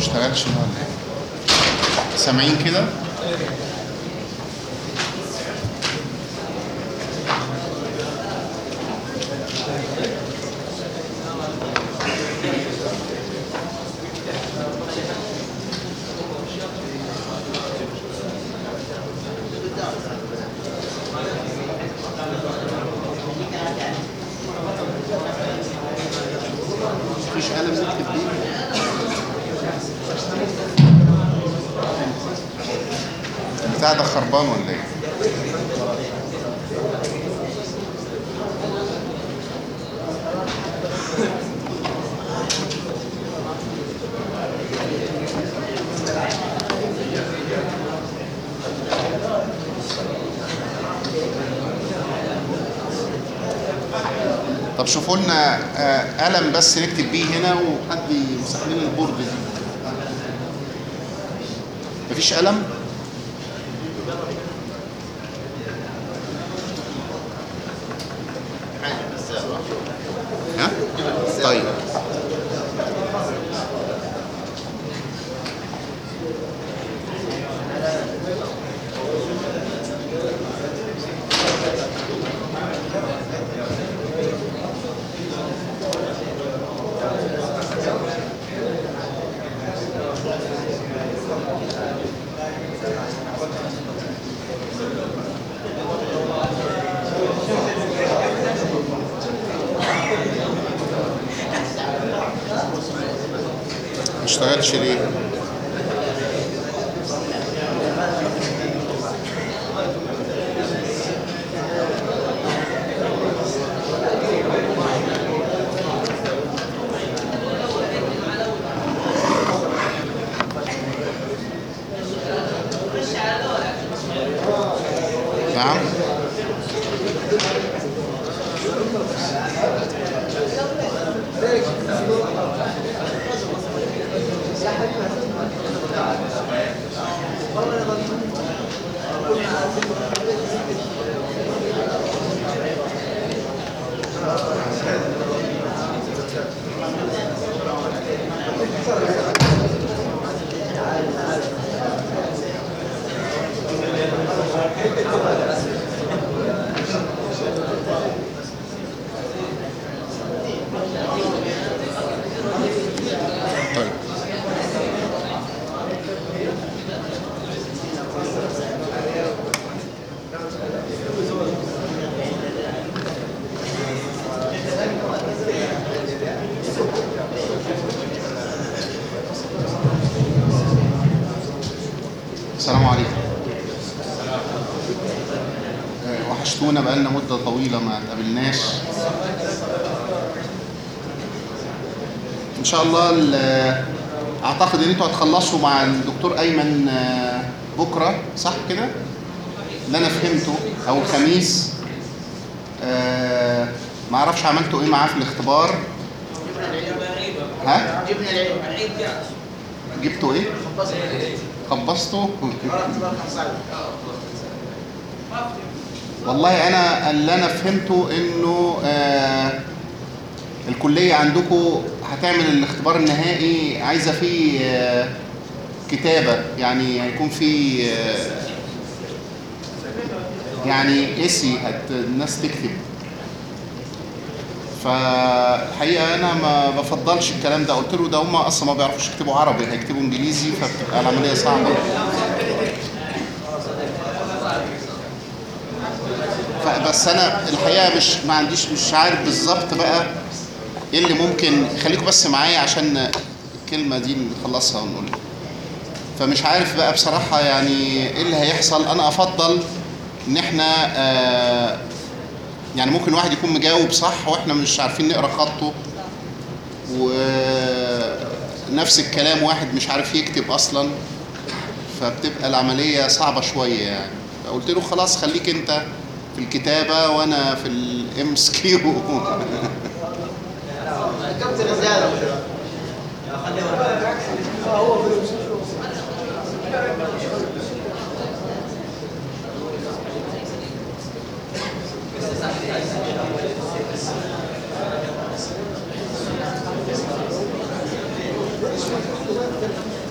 اشتغلش ولا ايه سامعين كده مفيش قلم نكتب بيه البتاع ده خربان ولا ايه؟ طب شوفوا لنا آه، قلم بس نكتب بيه هنا وحد يمسح لنا البورد دي مفيش قلم؟ ها؟ طيب ما اشتغلش ليه؟ نعم طيب السلام عليكم آه، وحشتونا بقالنا مدة طويلة ما تقابلناش ان شاء الله ال- اعتقد ان انتوا هتخلصوا مع الدكتور ايمن آه، بكره صح كده اللي انا فهمته او الخميس آه، ما اعرفش عملتوا ايه معاه في الاختبار ها جبنا العيد العيد جاء جبتوا ايه خبصتوا والله انا اللي انا فهمته انه آه الكليه عندكم هتعمل الاختبار النهائي عايزه فيه آه كتابه يعني هيكون فيه آه يعني اسي هت الناس تكتب فالحقيقه انا ما بفضلش الكلام ده قلت له ده هم اصلا ما بيعرفوش يكتبوا عربي هيكتبوا انجليزي فبتبقى العمليه صعبه فبس انا الحقيقه مش ما عنديش مش عارف بالظبط بقى ايه اللي ممكن خليكم بس معايا عشان الكلمه دي نخلصها ونقول فمش عارف بقى بصراحه يعني ايه اللي هيحصل انا افضل ان احنا آه يعني ممكن واحد يكون مجاوب صح واحنا مش عارفين نقرا خطه ونفس الكلام واحد مش عارف يكتب اصلا فبتبقى العمليه صعبه شويه يعني فقلت له خلاص خليك انت في الكتابه وانا في الام اس كيو كابتن زياده Thank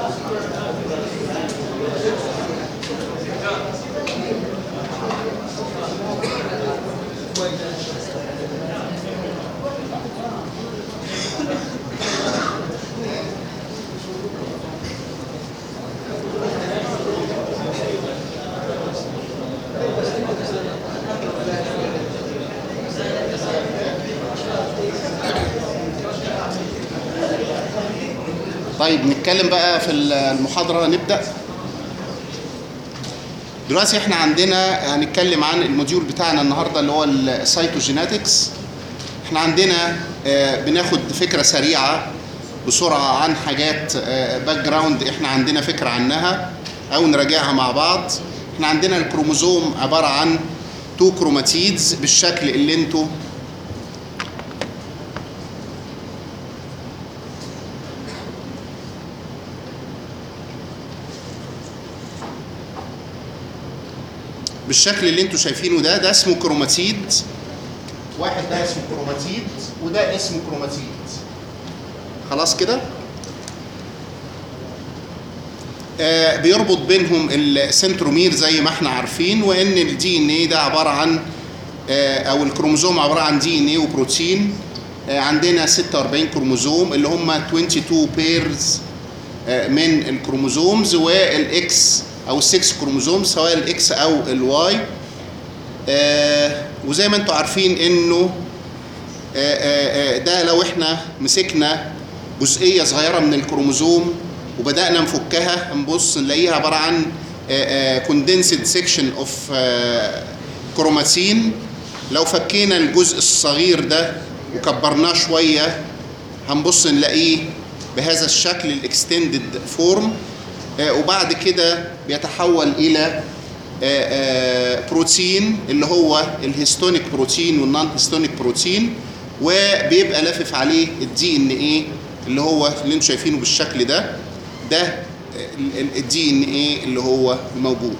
طيب نتكلم بقى في المحاضرة نبدأ دلوقتي احنا عندنا هنتكلم عن الموديول بتاعنا النهارده اللي هو السايتوجينetics احنا عندنا آه، بناخد فكرة سريعة بسرعة عن حاجات باك جراوند احنا عندنا فكرة عنها او نراجعها مع بعض احنا عندنا الكروموزوم عبارة عن تو كروماتيدز بالشكل اللي انتوا بالشكل اللي انتوا شايفينه ده ده اسمه كروماتيد واحد ده اسمه كروماتيد وده اسمه كروماتيد خلاص كده آه بيربط بينهم السنترومير زي ما احنا عارفين وان الدي ان ايه ده عباره عن آه او الكروموزوم عباره عن دي ان ايه وبروتين آه عندنا 46 كروموزوم اللي هم 22 بيرز من الكروموزومز والاكس او السكس كروموزوم سواء الاكس او الواي آه وزي ما انتم عارفين انه آه آه ده لو احنا مسكنا جزئيه صغيره من الكروموزوم وبدانا نفكها هنبص نلاقيها عباره عن كوندنسد سيكشن اوف كروماتين لو فكينا الجزء الصغير ده وكبرناه شويه هنبص نلاقيه بهذا الشكل الاكستندد فورم وبعد كده بيتحول الى آه، آه، بروتين اللي هو الهيستونيك بروتين والنون هيستونيك بروتين وبيبقى لافف عليه الدي ان ايه اللي هو اللي انتم شايفينه بالشكل ده ده الدي ان ايه اللي هو موجود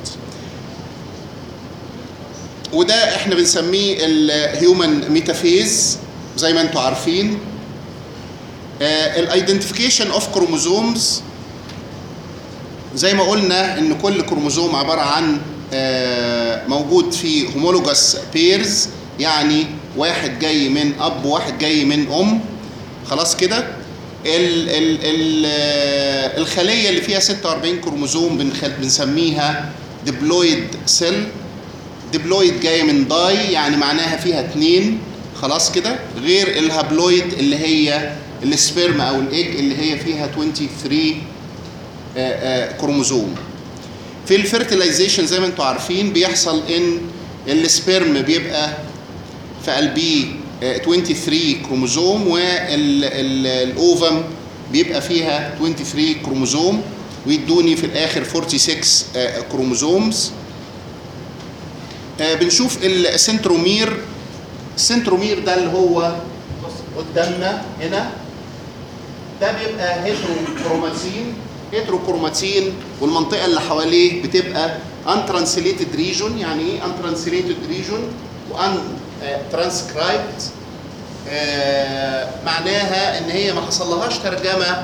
وده احنا بنسميه الهيومن ميتافيز زي ما انتم عارفين الايدنتيفيكيشن اوف كروموزومز زي ما قلنا ان كل كروموزوم عباره عن آه، موجود في هومولوجاس بيرز يعني واحد جاي من اب وواحد جاي من ام خلاص كده ال ال ال آه، الخليه اللي فيها 46 كروموزوم بنخ- بنسميها ديبلويد سيل ديبلويد جايه من داي يعني معناها فيها اتنين خلاص كده غير الهابلويد اللي هي السبيرم او الايج اللي هي فيها 23 آه، آه، كروموزوم في الفيرتلايزيشن زي ما انتم عارفين بيحصل ان السبيرم بيبقى في قلبيه آه، 23 كروموزوم والاوفم بيبقى فيها 23 كروموزوم ويدوني في الاخر 46 آه، كروموزومز آه، بنشوف السنترومير السنترومير ده اللي هو قدامنا هنا ده بيبقى هيتروكروماتين هيتروكروماتين والمنطقه اللي حواليه بتبقى untranslated region يعني ايه untranslated region وان transcribed آه، معناها ان هي ما حصلهاش ترجمه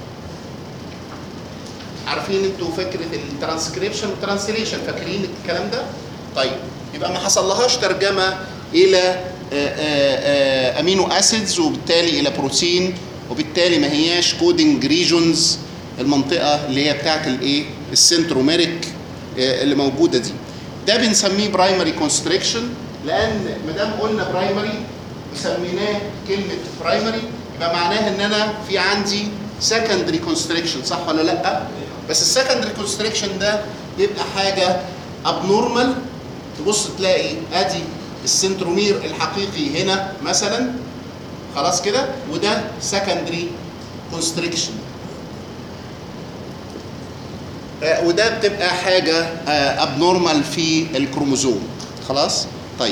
عارفين انتوا فكره الترانسكريبشن والترانسليشن فاكرين الكلام ده؟ طيب يبقى ما حصلهاش ترجمه الى آه، آه، آه، امينو اسيدز وبالتالي الى بروتين وبالتالي ما هياش كودنج ريجونز المنطقه اللي هي بتاعت الايه؟ السنتروميريك آه، اللي موجوده دي. ده بنسميه برايمري كونستريكشن لان ما دام قلنا برايمري وسميناه كلمه برايمري يبقى معناها ان انا في عندي سكندري كونستريكشن صح ولا لا؟ بس السكندري كونستريكشن ده بيبقى حاجه ابنورمال تبص تلاقي ادي السنترومير الحقيقي هنا مثلا خلاص كده وده سكندري كونستريكشن وده بتبقى حاجه ابنورمال في الكروموزوم خلاص طيب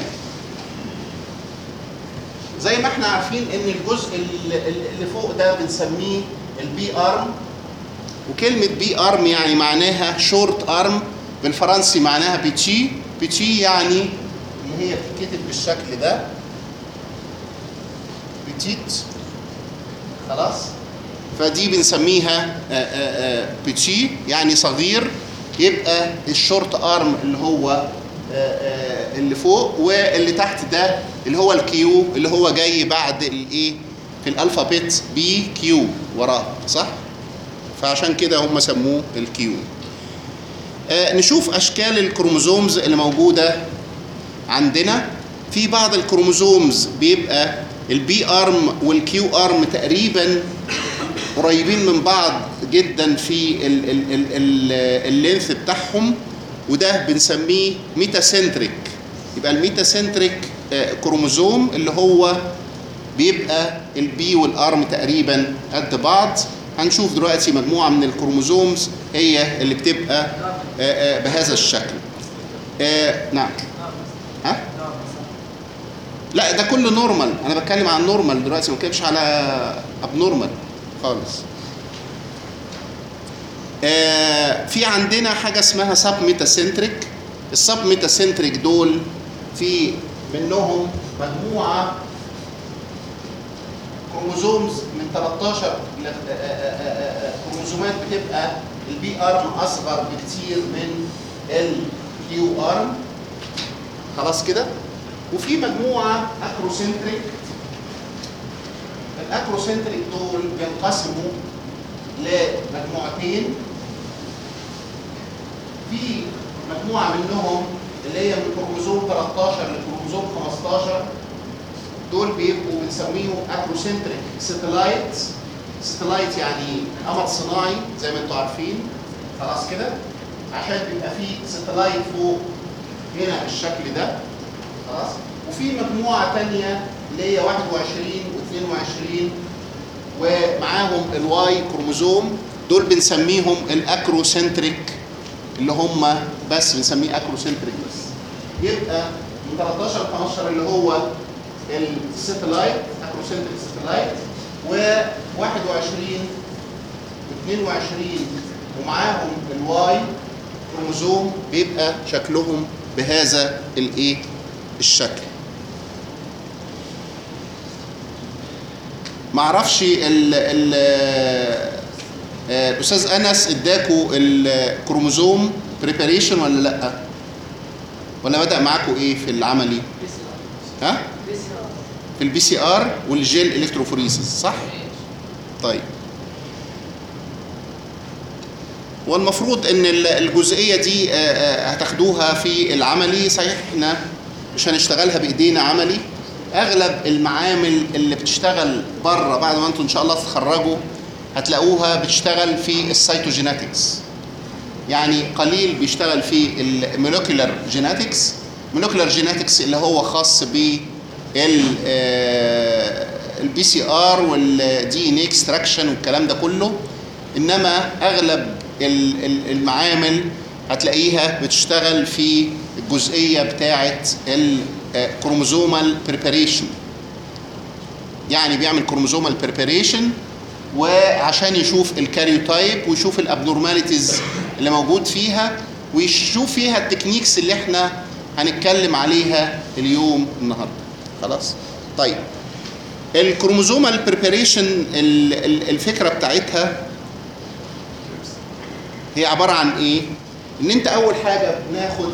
زي ما احنا عارفين ان الجزء اللي اللي فوق ده بنسميه البي ارم وكلمه بي ارم يعني معناها شورت ارم بالفرنسي معناها بيتشي بيتشي يعني ان هي بتتكتب بالشكل ده بتيت خلاص فدي بنسميها آه، آه، آه، بيتشي يعني صغير يبقى الشورت ارم اللي هو آه، آه، اللي فوق واللي تحت ده اللي هو الكيو اللي هو جاي بعد الايه في الالفابيت بي كيو وراه صح فعشان كده هم سموه الكيو آه، نشوف اشكال الكروموزومز اللي موجوده عندنا في بعض الكروموزومز بيبقى البي ارم والكيو ارم تقريبا قريبين من بعض جدا في ال- ال- ال- ال- اللينث بتاعهم وده بنسميه ميتاسنتريك يبقى الميتاسنتريك آه، كروموزوم اللي هو بيبقى البي والارم تقريبا قد بعض هنشوف دلوقتي مجموعه من الكروموزومز هي اللي بتبقى آه، آه، بهذا الشكل آه، نعم ها لا ده كله نورمال انا بتكلم عن نورمال دلوقتي ما بتكلمش على ابنورمال خالص آه في عندنا حاجه اسمها سب ميتاسنتريك السب ميتاسنتريك دول في منهم مجموعه كروموزومز من 13 ل- آه، آه، آه، آه، كروموزومات بتبقى البي ارم اصغر بكتير من الكيو ارم خلاص كده وفي مجموعه اكروسنتريك الاكروسنتريك دول بينقسموا لمجموعتين في مجموعه منهم اللي هي من كروموزوم 13 لكروموزوم 15 دول بيبقوا بنسميهم اكروسنتريك ساتلايت ساتلايت يعني قمر صناعي زي ما انتم عارفين خلاص كده عشان بيبقى فيه ساتلايت فوق هنا بالشكل ده خلاص وفي مجموعه تانية اللي هي 21 و22 ومعاهم الواي كروموزوم دول بنسميهم الاكروسنتريك اللي هم بس بنسميه اكروسنتريك بس يبقى من 13 ل 15 اللي هو الساتلايت اكروسنتريك ساتلايت و21 و22 ومعاهم الواي كروموزوم بيبقى شكلهم بهذا الايه الشكل معرفش ال ال آه، الاستاذ انس اداكوا الكروموزوم بريباريشن ولا لا ولا بدا معاكوا ايه في العملي ها في البي سي ار والجيل الكتروفوريسيس صح طيب والمفروض ان ال- الجزئيه دي آه، آه، هتاخدوها في العملي صحيح احنا مش هنشتغلها بايدينا عملي اغلب المعامل اللي بتشتغل بره بعد ما انتم ان شاء الله تتخرجوا هتلاقوها بتشتغل في السيتوجينetics يعني قليل بيشتغل في المولكيولر جينetics مولكيولر جينetics اللي هو خاص ب البي سي ار والدي ان اكستراكشن والكلام ده كله انما اغلب ال- ال- المعامل هتلاقيها بتشتغل في الجزئيه بتاعه الكروموزومال بريباريشن يعني بيعمل كروموزومال بريباريشن وعشان يشوف الكاريوتايب ويشوف الابنورماليتيز اللي موجود فيها ويشوف فيها التكنيكس اللي احنا هنتكلم عليها اليوم النهارده خلاص طيب الكروموزومال بريباريشن الفكره بتاعتها هي عباره عن ايه ان انت اول حاجه بناخد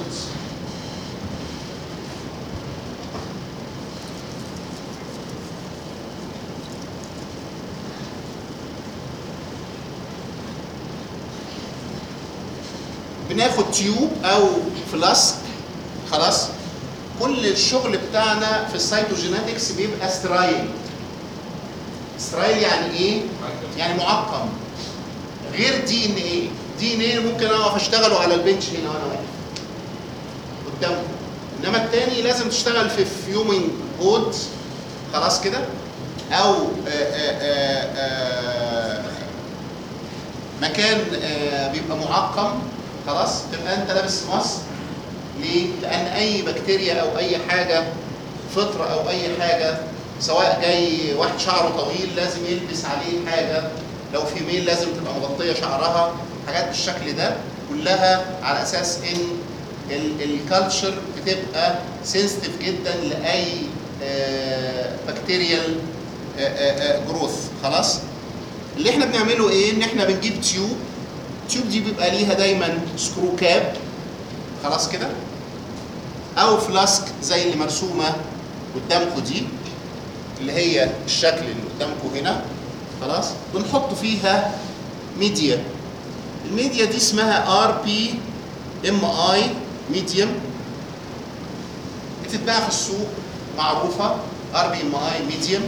بناخد تيوب او فلاسك خلاص كل الشغل بتاعنا في السيتوجينetics بيبقى سترايل سترايل يعني ايه يعني معقم غير دي ان ايه دي ان ايه ممكن اقف اشتغله على البنش هنا وانا واقف قدامكم انما التاني لازم تشتغل في فيومينج بود خلاص كده او آآ آآ آآ مكان آه، بيبقى معقم خلاص تبقى انت لابس ماسك ليه؟ لان اي بكتيريا او اي حاجه فطره او اي حاجه سواء جاي واحد شعره طويل لازم يلبس عليه حاجه لو في ميل لازم تبقى مغطيه شعرها حاجات بالشكل ده كلها على اساس ان الكالتشر بتبقى سنسيتيف جدا لاي بكتيريال جروث خلاص اللي احنا بنعمله ايه ان احنا بنجيب تيوب التيوب دي بيبقى ليها دايما سكرو كاب خلاص كده او فلاسك زي اللي مرسومه قدامكم دي اللي هي الشكل اللي قدامكم هنا خلاص بنحط فيها ميديا الميديا دي اسمها ار بي ام اي ميديوم بتتباع في السوق معروفه ار بي ام اي ميديوم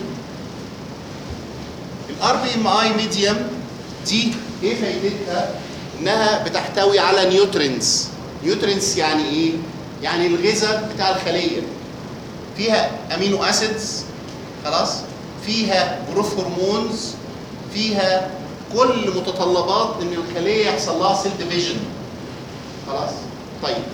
الار بي ام اي ميديوم دي ايه فايدتها انها بتحتوي على نيوترينز نيوترينز يعني ايه يعني الغذاء بتاع الخليه فيها امينو اسيدز خلاص فيها جروث هرمونز فيها كل متطلبات ان الخليه يحصل لها سيل ديفيجن خلاص طيب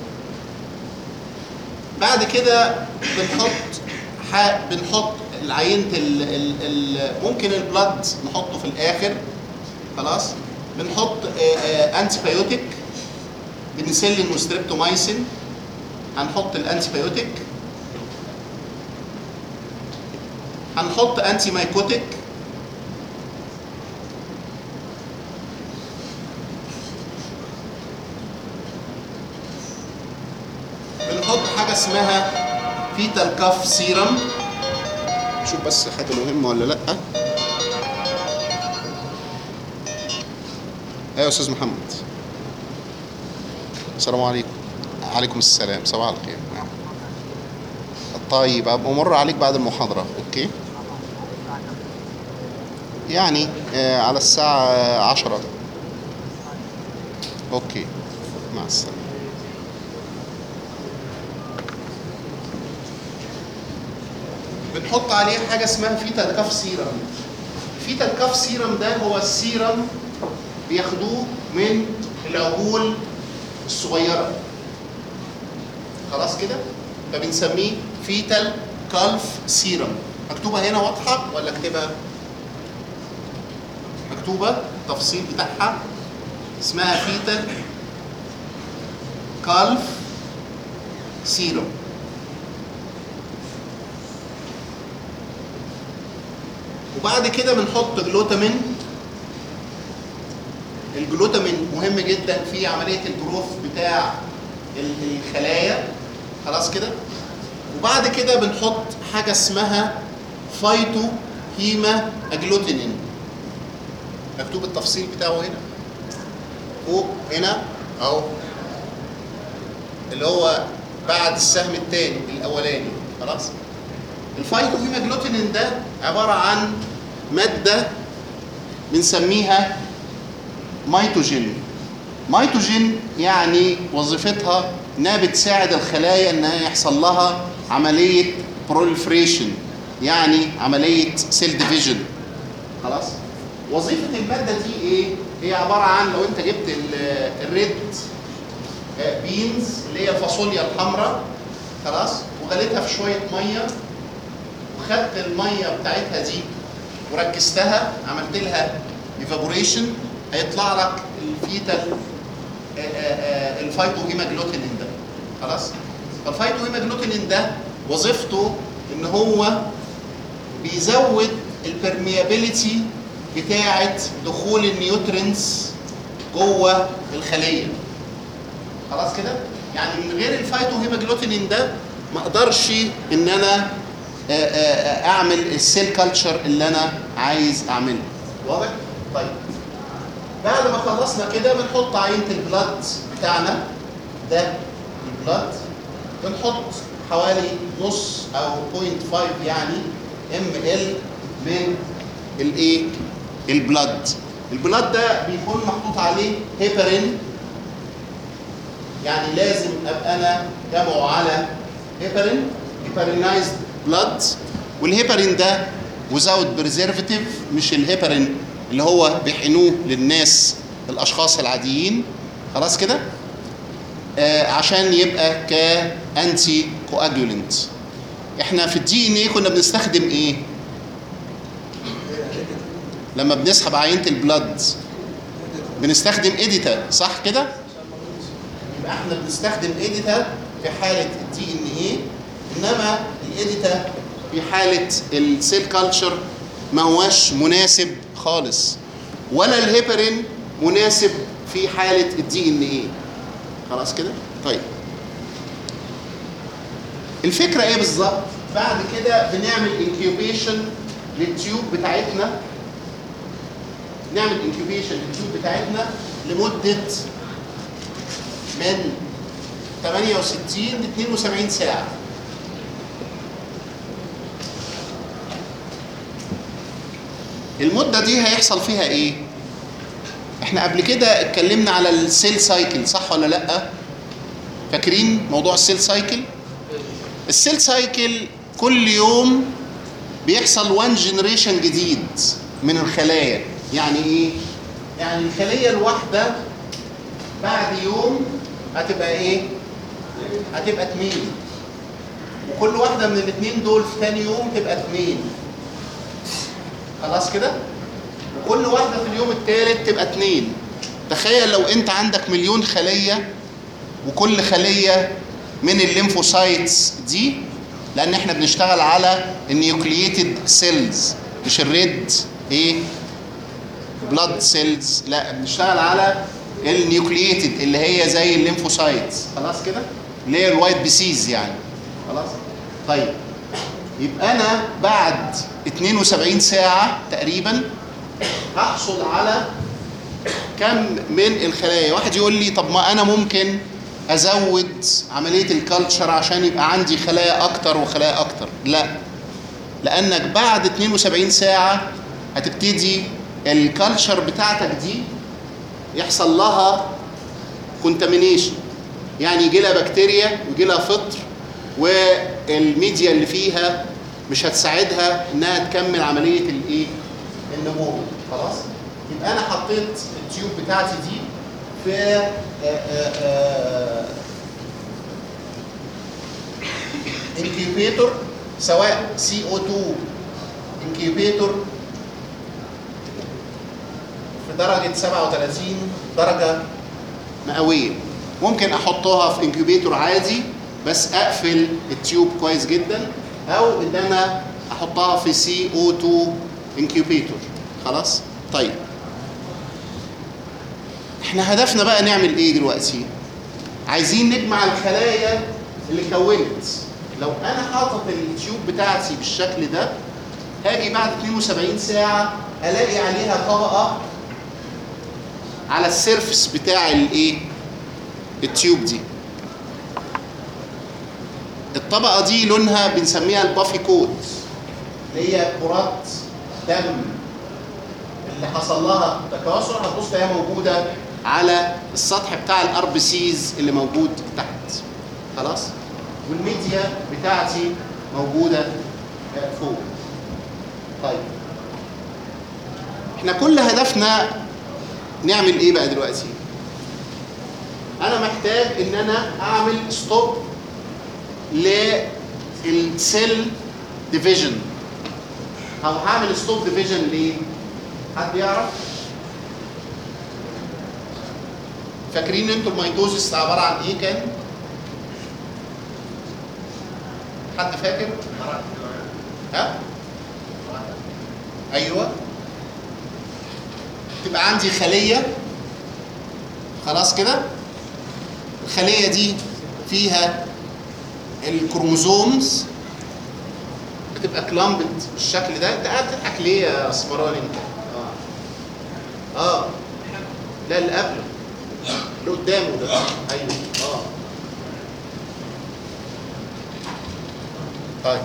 بعد كده بنحط ح... بنحط العينة ال... ال... ال... ممكن البلد نحطه في الاخر خلاص بنحط انتي بايوتيك بنسلين وستريبتومايسين هنحط الانتي بايوتيك هنحط انتي مايكوتيك بنحط حاجه اسمها فيتال كاف سيرم شوف بس حاجه مهمه ولا لا ايوه يا استاذ محمد السلام عليكم عليكم السلام صباح الخير نعم طيب ابقى امر عليك بعد المحاضره اوكي يعني آه على الساعه عشرة اوكي مع السلامه بنحط عليه حاجه اسمها فيتا كاف سيرم الفيتا كاف سيرم ده هو السيرم بياخدوه من العجول الصغيره خلاص كده فبنسميه فيتال كالف سيرم مكتوبه هنا واضحه ولا اكتبها مكتوبه التفصيل بتاعها اسمها فيتال كالف سيرم وبعد كده بنحط جلوتامين الجلوتامين مهم جدا في عمليه الجروث بتاع الخلايا خلاص كده وبعد كده بنحط حاجه اسمها فايتو هيما اجلوتينين مكتوب التفصيل بتاعه هنا فوق هنا اهو اللي هو بعد السهم الثاني الاولاني خلاص الفايتو هيما اجلوتينين ده عباره عن ماده بنسميها ميتوجين ميتوجين يعني وظيفتها انها بتساعد الخلايا انها يحصل لها عمليه بروليفريشن يعني عمليه سيل ديفيجن خلاص وظيفه الماده دي ايه هي عباره عن لو انت جبت الريد بينز اللي هي الفاصوليا الحمراء خلاص وغليتها في شويه ميه وخدت الميه بتاعتها دي وركزتها عملت لها ايفابوريشن هيطلع لك الفيتال الفايتو هيماجلوتينين ده خلاص فالفايتو هيماجلوتينين ده وظيفته ان هو بيزود البرميابيليتي بتاعه دخول النيوترينز جوه الخليه خلاص كده يعني من غير الفايتو هيماجلوتينين ده ما اقدرش ان انا اعمل السيل كلتشر اللي انا عايز اعمله واضح طيب بعد ما خلصنا كده بنحط عينه البلاد بتاعنا ده البلاد بنحط حوالي نص او 0.5 يعني ام ال من الايه البلاد البلاد ده بيكون محطوط عليه هيبرين يعني لازم ابقى انا جمعه على هيبرين هيبرينايزد بلاد والهيبرين ده وزاوت بريزرفاتيف مش الهيبرين اللي هو بيحقنوه للناس الاشخاص العاديين خلاص كده آه عشان يبقى كانتي كواجولنت احنا في الدي ان ايه كنا بنستخدم ايه لما بنسحب عينه البلد بنستخدم اديتا صح كده يبقى احنا بنستخدم اديتا في حاله الدي ان ايه انما الاديتا في حاله السيل كلتشر ما هواش مناسب خالص ولا الهيبرين مناسب في حاله الدي ان ايه خلاص كده طيب الفكره ايه بالظبط بعد كده بنعمل انكيوبيشن للتيوب بتاعتنا نعمل انكيوبيشن للتيوب بتاعتنا لمده من 68 ل 72 ساعه المده دي هيحصل فيها ايه احنا قبل كده اتكلمنا على السيل سايكل صح ولا لا فاكرين موضوع السيل سايكل السيل سايكل كل يوم بيحصل وان جنريشن جديد من الخلايا يعني ايه يعني الخليه الواحده بعد يوم هتبقى ايه هتبقى اتنين وكل واحده من الاتنين دول في تاني يوم تبقى اتنين خلاص كده وكل واحده في اليوم الثالث تبقى اتنين تخيل لو انت عندك مليون خليه وكل خليه من الليمفوسايتس دي لان احنا بنشتغل على النيوكلييتد سيلز مش الريد ايه بلاد سيلز لا بنشتغل على النيوكلييتد اللي هي زي الليمفوسايتس خلاص كده اللي هي الوايت بيسيز يعني خلاص طيب يبقى انا بعد 72 ساعه تقريبا هحصل على كم من الخلايا واحد يقول لي طب ما انا ممكن ازود عمليه الكالتشر عشان يبقى عندي خلايا اكتر وخلايا اكتر لا لانك بعد 72 ساعه هتبتدي الكالتشر بتاعتك دي يحصل لها كونتامينيشن يعني يجي لها بكتيريا ويجي لها فطر والميديا اللي فيها مش هتساعدها انها تكمل عمليه الايه النمو خلاص يبقى انا حطيت التيوب بتاعتي دي في آه، آه، آه، انكيوبيتور سواء سي او 2 انكيوبيتور في درجه 37 درجه مئويه ممكن احطها في انكيوبيتور عادي بس اقفل التيوب كويس جدا او ان انا احطها في سي او 2 انكيوبيتور خلاص طيب احنا هدفنا بقى نعمل ايه دلوقتي عايزين نجمع الخلايا اللي كونت لو انا حاطط التيوب بتاعتي بالشكل ده هاجي بعد 72 ساعه الاقي عليها طبقه على السيرفس بتاع الايه التيوب دي الطبقه دي لونها بنسميها البافي كوت اللي هي كرات دم اللي حصل لها تكاثر هتبص تلاقيها موجوده على السطح بتاع الار بي سيز اللي موجود تحت خلاص والميديا بتاعتي موجوده فوق طيب احنا كل هدفنا نعمل ايه بقى دلوقتي انا محتاج ان انا اعمل ستوب للسيل ديفيجن او هعمل ستوب ديفيجن ليه حد يعرف فاكرين انتوا الميتوزيس عباره عن ايه كان حد فاكر ها ايوه تبقى عندي خليه خلاص كده الخليه دي فيها الكروموزومز بتبقى كلامبت بالشكل ده انت قاعد تضحك ليه يا اسمراني انت اه اه لا اللي قبله اللي قدامه ده ايوه اه طيب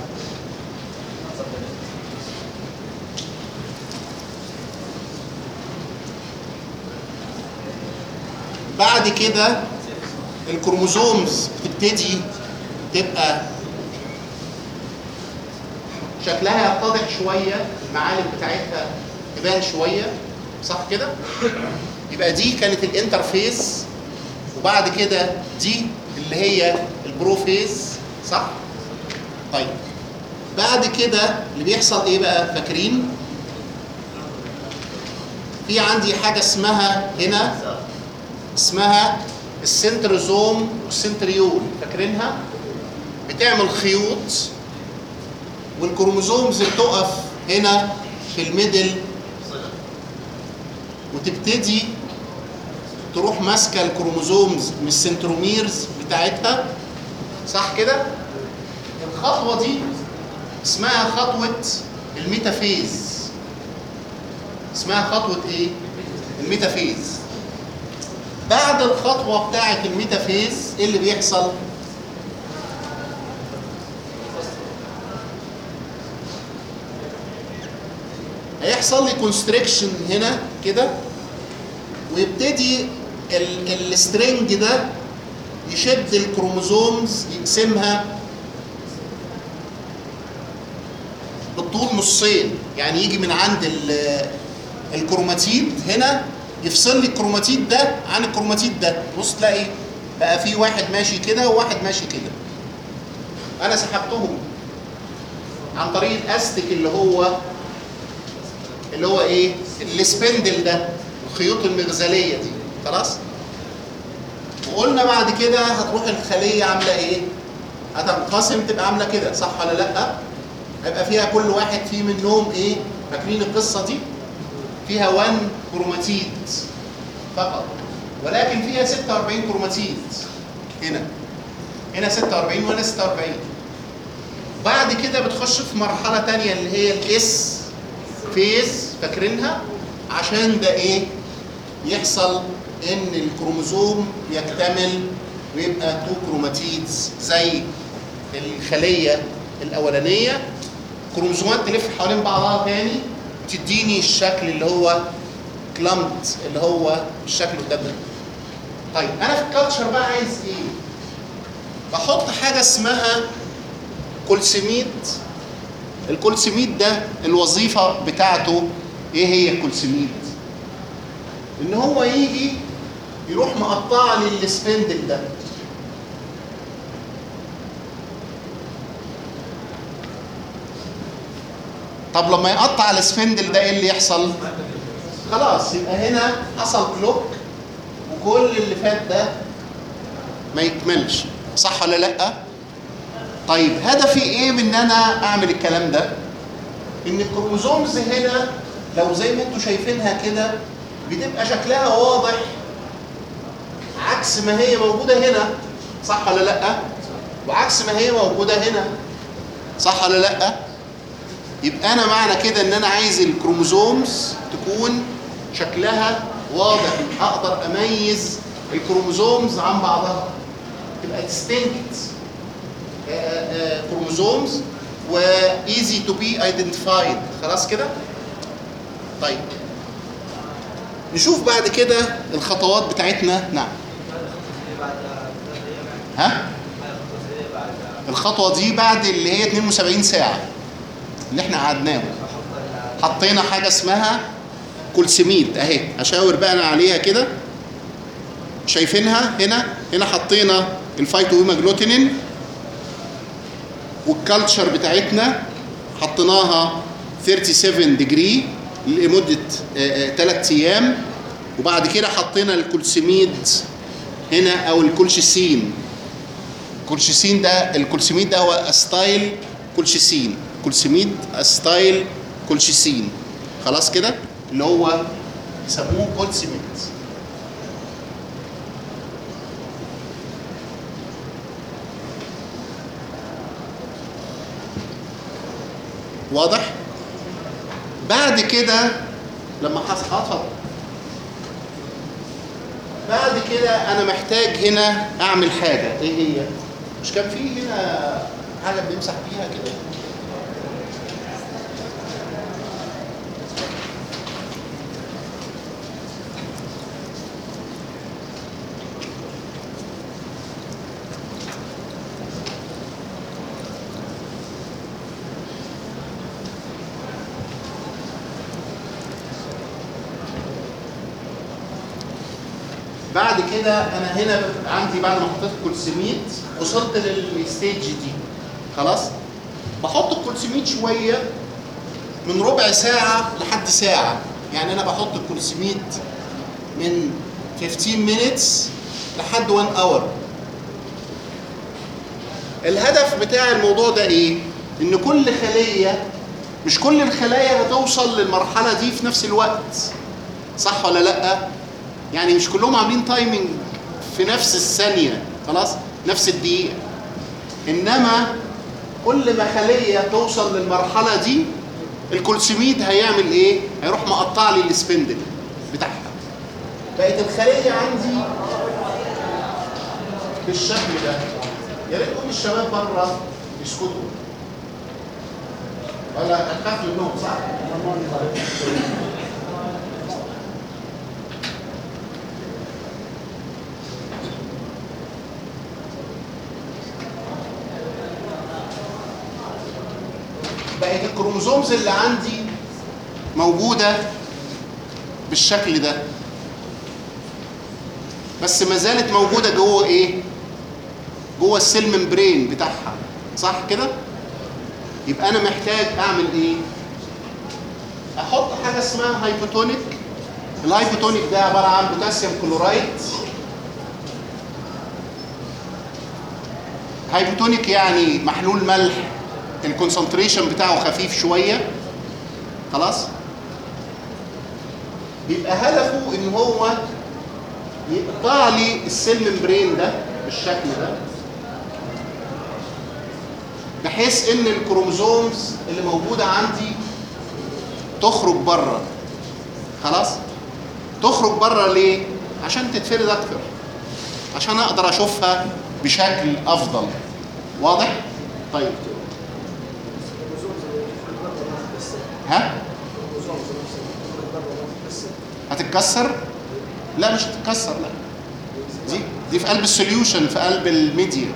بعد كده الكروموزومز بتبتدي تبقى شكلها يتضح شويه المعالم بتاعتها تبان شويه صح كده؟ يبقى دي كانت الانترفيس وبعد كده دي اللي هي البروفيز صح؟ طيب بعد كده اللي بيحصل ايه بقى فاكرين؟ في عندي حاجه اسمها هنا اسمها السنتروزوم والسنتريول فاكرينها؟ بتعمل خيوط والكروموزومز بتقف هنا في الميدل وتبتدي تروح ماسكه الكروموزومز من السنتروميرز بتاعتها صح كده؟ الخطوه دي اسمها خطوه الميتافيز اسمها خطوه ايه؟ الميتافيز بعد الخطوه بتاعه الميتافيز ايه اللي بيحصل؟ هيحصل لي كونستريكشن هنا كده ويبتدي ال- السترنج ده يشد الكروموزومز يقسمها بالطول نصين يعني يجي من عند ال- الكروماتيد هنا يفصل لي الكروماتيد ده عن الكروماتيد ده بص تلاقي بقى في واحد ماشي كده وواحد ماشي كده انا سحبتهم عن طريق الاستك اللي هو اللي هو ايه السبندل ده الخيوط المغزليه دي خلاص وقلنا بعد كده هتروح الخليه عامله ايه هتنقسم تبقى عامله كده صح ولا لا هيبقى فيها كل واحد فيه منهم ايه فاكرين القصه دي فيها 1 كروماتيد فقط ولكن فيها 46 كروماتيد هنا هنا 46 وهنا 46 بعد كده بتخش في مرحله تانية اللي هي الاس فيز فاكرينها عشان ده ايه يحصل ان الكروموزوم يكتمل ويبقى تو كروماتيدز زي الخليه الاولانيه كروموزومات تلف حوالين بعضها تاني تديني الشكل اللي هو كلامت اللي هو الشكل قدام ده طيب انا في الكالتشر بقى عايز ايه بحط حاجه اسمها كولسيميد الكولسيميد ده الوظيفة بتاعته ايه هي الكولسيميد؟ ان هو يجي يروح مقطع لي السبندل ده طب لما يقطع السبندل ده ايه اللي يحصل؟ خلاص يبقى هنا حصل كلوك وكل اللي فات ده ما يكملش صح ولا لا؟ طيب هدفي ايه من ان انا اعمل الكلام ده؟ ان الكروموزومز هنا لو زي ما انتم شايفينها كده بتبقى شكلها واضح عكس ما هي موجوده هنا صح ولا لا؟ وعكس ما هي موجوده هنا صح ولا لا؟ يبقى انا معنى كده ان انا عايز الكروموزومز تكون شكلها واضح اقدر اميز الكروموزومز عن بعضها تبقى distinct كروموزومز و easy to be identified خلاص كده طيب نشوف بعد كده الخطوات بتاعتنا نعم ها الخطوه دي بعد اللي هي 72 ساعه اللي احنا قعدناهم حطينا حاجه اسمها كولسيميد اهي اشاور بقى انا عليها كده شايفينها هنا هنا حطينا الفايتو هيماجلوتينين والكالتشر بتاعتنا حطيناها 37 ديجري لمده 3 ايام وبعد كده حطينا الكولسيميد هنا او الكولشيسين الكولشيسين ده الكولسيميد ده هو استايل كولشيسين كولسيميد استايل كولشيسين خلاص كده اللي هو يسموه كولسيميد واضح بعد كده لما حصل اتفضل بعد كده انا محتاج هنا اعمل حاجه ايه هي مش كان في هنا حاجه بنمسح بيها كده بعد كده انا هنا عندي بعد ما حطيت الكولسيميد وصلت للستيج دي خلاص بحط الكولسيميد شويه من ربع ساعه لحد ساعه يعني انا بحط الكولسيميد من 15 minutes لحد 1 اور الهدف بتاع الموضوع ده ايه ان كل خليه مش كل الخلايا هتوصل للمرحله دي في نفس الوقت صح ولا لا يعني مش كلهم عاملين تايمنج في نفس الثانيه خلاص نفس الدقيقه انما كل ما خليه توصل للمرحله دي الكولسيميد هيعمل ايه هيروح مقطع لي السبندل بتاعها بقت الخليه عندي بالشكل ده يا ريت كل الشباب بره يسكتوا ولا هتخاف منهم صح؟ بقت الكروموزومز اللي عندي موجودة بالشكل ده بس ما زالت موجودة جوه ايه؟ جوه السيل ممبرين بتاعها صح كده؟ يبقى انا محتاج اعمل ايه؟ احط حاجة اسمها هايبوتونيك الهايبوتونيك ده عبارة عن بوتاسيوم كلورايد هايبوتونيك يعني محلول ملح الكونسنتريشن بتاعه خفيف شويه خلاص يبقى هدفه ان هو يقطع لي السيل ممبرين ده بالشكل ده بحيث ان الكروموزومز اللي موجوده عندي تخرج بره خلاص تخرج بره ليه عشان تتفرد اكتر عشان اقدر اشوفها بشكل افضل واضح طيب ها هتتكسر لا مش هتتكسر لا دي دي في قلب السوليوشن في قلب الميديا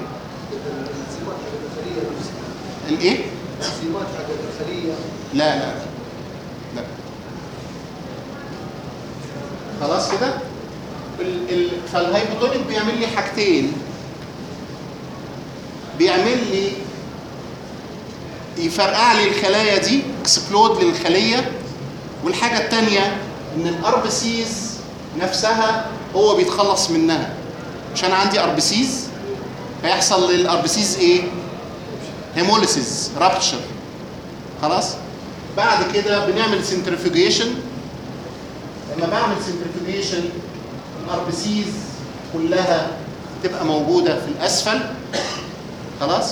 الايه التقسيمات حق الخليه لا لا لا خلاص كده ال ال فالهايبوتونيك بيعمل لي حاجتين بيعمل لي يفرقع لي الخلايا دي اكسبلود للخليه والحاجه الثانيه ان الار بي سيز نفسها هو بيتخلص منها عشان عندي ار بي سيز هيحصل للار بي سيز ايه هيموليسيس رابتشر خلاص بعد كده بنعمل سنترفيوجيشن لما بعمل سنترفيوجيشن الار بي سيز كلها تبقى موجوده في الاسفل خلاص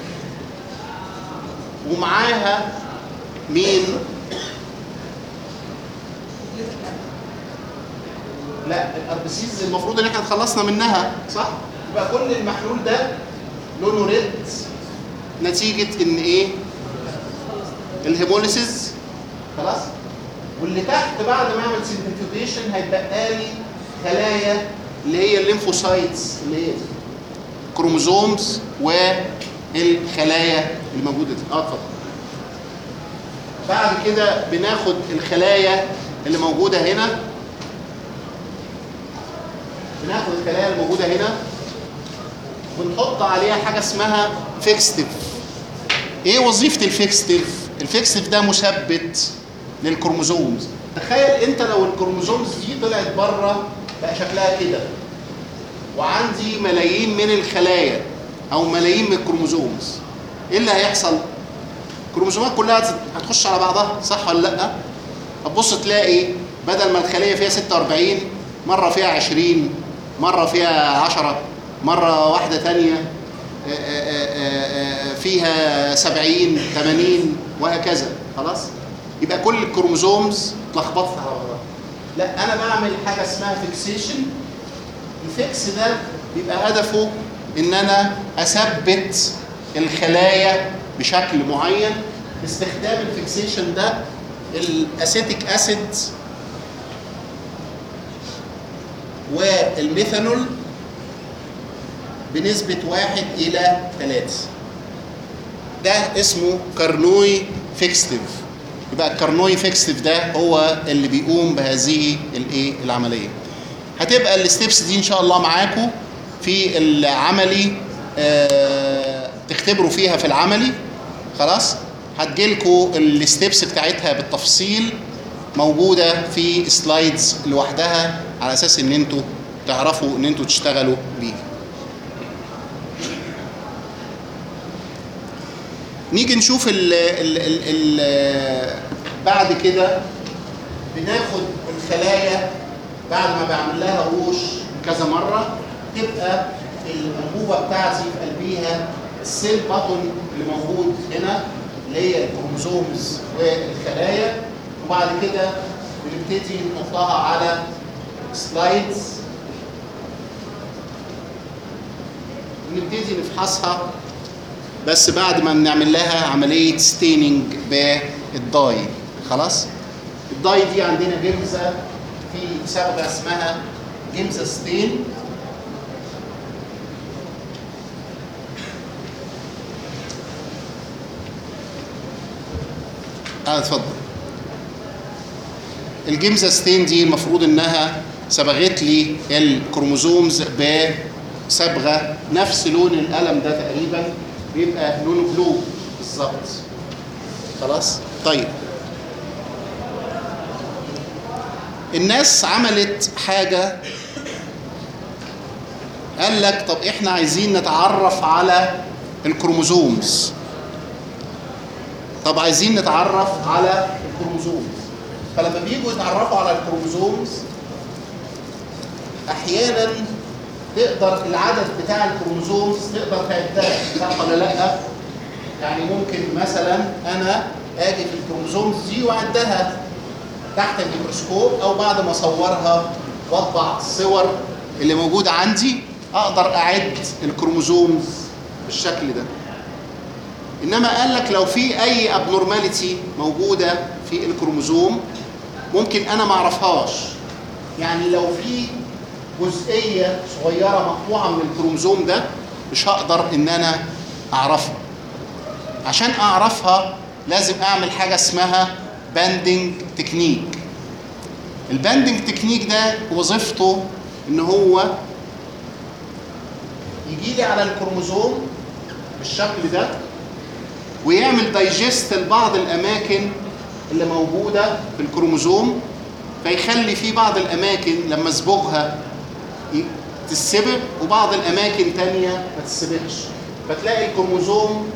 ومعاها مين لا الاربسيز المفروض ان احنا خلصنا منها صح يبقى كل المحلول ده لونه ريد نتيجه ان ايه الهيموليسيز خلاص واللي تحت بعد ما اعمل سنترفيوجيشن هيتبقى لي خلايا اللي هي الليمفوسايتس اللي هي دي كروموزومز والخلايا اللي موجوده دي اه اتفضل بعد كده بناخد الخلايا اللي موجوده هنا بناخد الخلايا اللي موجوده هنا ونحط عليها حاجه اسمها فيكستيف ايه وظيفه الفيكستيف الفيكستيف ده مثبت للكروموزومز تخيل انت لو الكروموزومز دي طلعت بره بقى شكلها كده وعندي ملايين من الخلايا او ملايين من الكروموزومز ايه اللي هيحصل الكروموزومات كلها هتخش على بعضها صح ولا لا هتبص تلاقي بدل ما الخليه فيها 46 مره فيها 20 مره فيها 10 مره واحده تانية فيها 70 80 وهكذا خلاص يبقى كل الكروموزومز اتلخبطت على بعضها لا انا بعمل حاجه اسمها فيكسيشن الفيكس ده بيبقى هدفه ان انا اثبت الخلايا بشكل معين باستخدام الفيكسيشن ده الاسيتيك اسيد والميثانول بنسبة واحد إلى ثلاثة ده اسمه كارنوي فيكستيف يبقى الكارنوي فيكستيف ده هو اللي بيقوم بهذه الايه العمليه هتبقى الستبس دي ان شاء الله معاكم في العملي آه تختبروا فيها في العملي خلاص هتجيلكوا الستبس بتاعتها بالتفصيل موجوده في سلايدز لوحدها على اساس ان انتوا تعرفوا ان انتوا تشتغلوا بيه نيجي نشوف ال ال ال ال بعد كده بناخد الخلايا بعد ما بعمل لها ووش كذا مره تبقى الانبوبه بتاعتي في قلبيها السيل باتون اللي موجود هنا اللي هي الكروموزومز والخلايا وبعد كده بنبتدي نحطها على سلايدز ونبتدي نفحصها بس بعد ما بنعمل لها عمليه ستيننج بالداي خلاص الداي دي عندنا جمزه في صبغه اسمها جمزه ستين اه اتفضل الجمزه ستين دي المفروض انها صبغت لي الكروموزومز بصبغه نفس لون القلم ده تقريبا بيبقى لونه بلو بالظبط خلاص طيب الناس عملت حاجه قال لك طب احنا عايزين نتعرف على الكروموزومز طب عايزين نتعرف على الكروموزومز فلما بيجوا يتعرفوا على الكروموزومز احيانا تقدر العدد بتاع الكروموزومز تقدر تعدها صح ولا لا؟ يعني ممكن مثلا انا اجي في الكروموزومز دي واعدها تحت الميكروسكوب او بعد ما اصورها واطبع الصور اللي موجوده عندي اقدر اعد الكروموزومز بالشكل ده انما قال لك لو في اي ابنورماليتي موجوده في الكروموزوم ممكن انا ما اعرفهاش يعني لو في جزئيه صغيره مقطوعه من الكروموزوم ده مش هقدر ان انا اعرفها عشان اعرفها لازم اعمل حاجه اسمها باندنج تكنيك الباندنج تكنيك ده وظيفته ان هو يجي لي على الكروموزوم بالشكل ده ويعمل دايجست لبعض الاماكن اللي موجوده في الكروموزوم فيخلي في بعض الاماكن لما اصبغها ي- تتسبغ وبعض الاماكن تانية ما تتسبغش فتلاقي الكروموزوم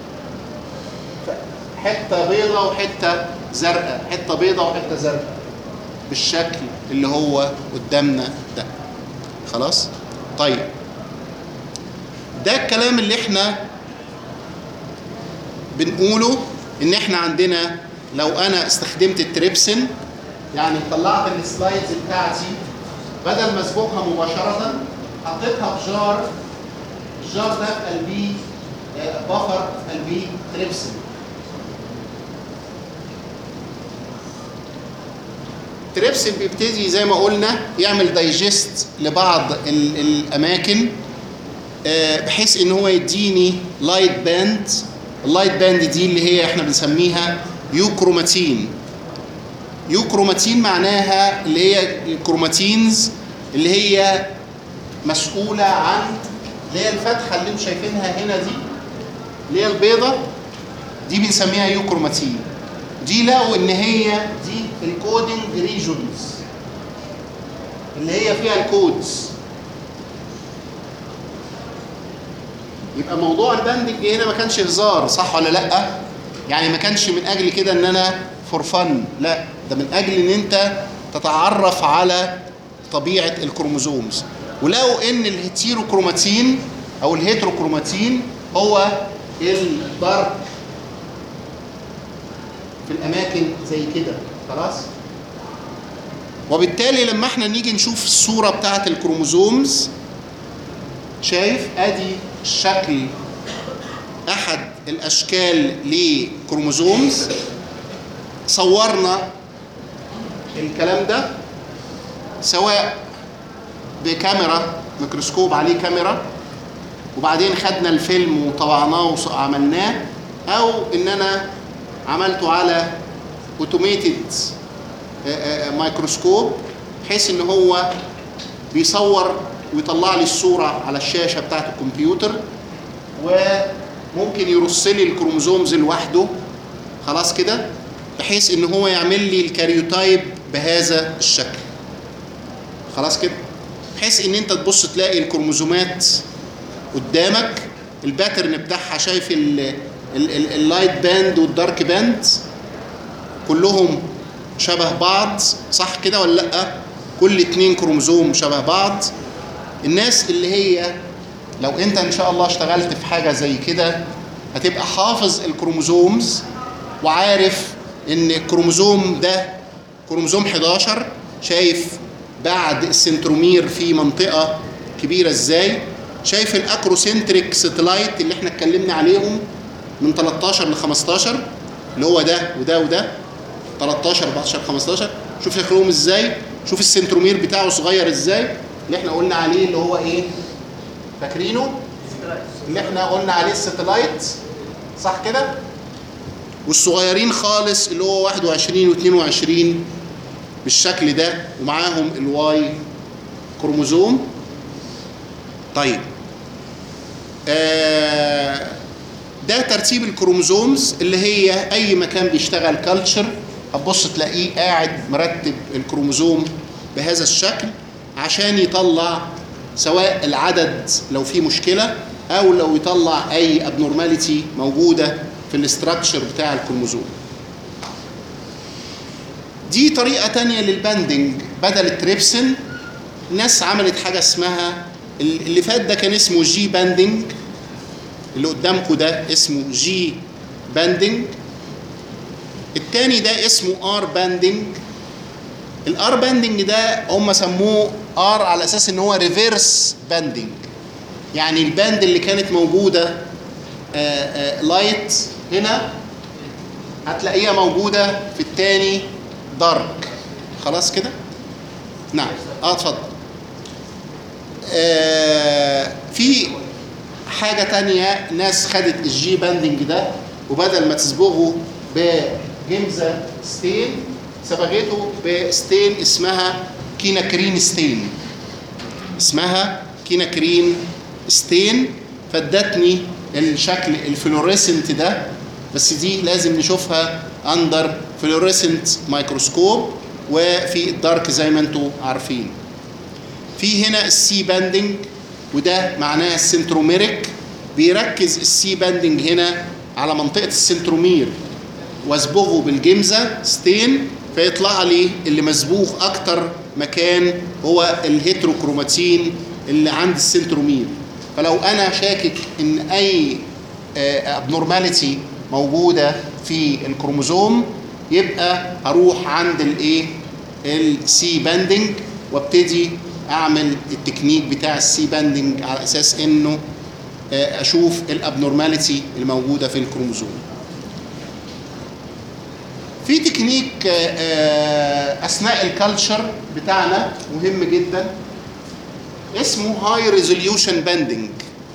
ف- حته بيضة وحته زرقاء حته بيضة وحته زرقاء بالشكل اللي هو قدامنا ده خلاص طيب ده الكلام اللي احنا بنقوله ان احنا عندنا لو انا استخدمت التريبسين يعني طلعت السلايدز بتاعتي بدل ما اسبقها مباشره حطيتها في جار الجار ده في قلبيه آه، بفر في قلبيه تريبسين تريبسين بيبتدي زي ما قلنا يعمل دايجست لبعض ال- الاماكن آه، بحيث ان هو يديني لايت باند اللايت باند دي اللي هي احنا بنسميها يوكروماتين يوكروماتين معناها اللي هي الكروماتينز اللي هي مسؤولة عن اللي هي الفتحة اللي انتم شايفينها هنا دي اللي هي البيضة دي بنسميها يوكروماتين دي لقوا ان هي دي الكودنج ريجونز اللي هي فيها الكودز يبقى موضوع الباندنج هنا ما كانش هزار صح ولا لا يعني ما كانش من اجل كده ان انا فور فن لا ده من اجل ان انت تتعرف على طبيعه الكروموزومز ولقوا ان الهيتيروكروماتين او الهيتروكروماتين هو الدارك في الاماكن زي كده خلاص وبالتالي لما احنا نيجي نشوف الصوره بتاعه الكروموزومز شايف ادي الشكل احد الاشكال لكروموزومز صورنا الكلام ده سواء بكاميرا ميكروسكوب عليه كاميرا وبعدين خدنا الفيلم وطبعناه وعملناه او ان انا عملته على اوتوميتد ميكروسكوب بحيث ان هو بيصور ويطلع لي الصوره على الشاشه بتاعت الكمبيوتر وممكن يرص لي الكروموزومز لوحده خلاص كده بحيث ان هو يعمل لي الكاريوتايب بهذا الشكل خلاص كده بحيث ان انت تبص تلاقي الكروموزومات قدامك الباترن بتاعها شايف ال- ال- ال- اللايت باند والدارك باند كلهم شبه بعض صح كده ولا لا كل اتنين كروموزوم شبه بعض الناس اللي هي لو انت ان شاء الله اشتغلت في حاجه زي كده هتبقى حافظ الكروموزومز وعارف ان الكروموزوم ده كروموزوم 11 شايف بعد السنترومير في منطقه كبيره ازاي شايف الاكروسنتريك ساتلايت اللي احنا اتكلمنا عليهم من 13 ل 15 اللي هو ده وده وده 13 14 15 شوف شكلهم ازاي شوف السنترومير بتاعه صغير ازاي اللي احنا قلنا عليه اللي هو ايه فاكرينه اللي احنا قلنا عليه الساتلايت صح كده والصغيرين خالص اللي هو 21 و22 بالشكل ده ومعاهم الواي كروموزوم طيب آه ده ترتيب الكروموزومز اللي هي اي مكان بيشتغل كلتشر هتبص تلاقيه قاعد مرتب الكروموزوم بهذا الشكل عشان يطلع سواء العدد لو في مشكله او لو يطلع اي ابنورماليتي موجوده في الاستراكشر بتاع الكروموزوم دي طريقه تانية للباندنج بدل التريبسن الناس عملت حاجه اسمها اللي فات ده كان اسمه جي باندنج اللي قدامكم ده اسمه جي باندنج التاني ده اسمه ار باندنج الار باندنج ده هم سموه ار على اساس ان هو ريفيرس باندنج يعني الباند اللي كانت موجوده لايت هنا هتلاقيها موجوده في التاني دارك خلاص كده نعم اه اتفضل آه في حاجة تانية ناس خدت الجي باندنج ده وبدل ما تصبغه بجمزة ستين صبغته بستين اسمها كيناكرين ستين اسمها كيناكرين ستين فادتني الشكل الفلوريسنت ده بس دي لازم نشوفها اندر فلوريسنت مايكروسكوب وفي الدارك زي ما انتم عارفين في هنا السي باندنج وده معناه السنتروميريك بيركز السي باندنج هنا على منطقه السنترومير واصبغه بالجمزه ستين فيطلع لي اللي مصبوغ اكتر مكان هو الهيتروكروماتين اللي عند السنترومير فلو انا شاكك ان اي ابنورماليتي موجوده في الكروموزوم يبقى هروح عند الايه السي باندنج وابتدي اعمل التكنيك بتاع السي باندنج على اساس انه اشوف الابنورماليتي اللي موجوده في الكروموزوم في تكنيك اثناء الكالتشر بتاعنا مهم جدا اسمه هاي ريزوليوشن باندنج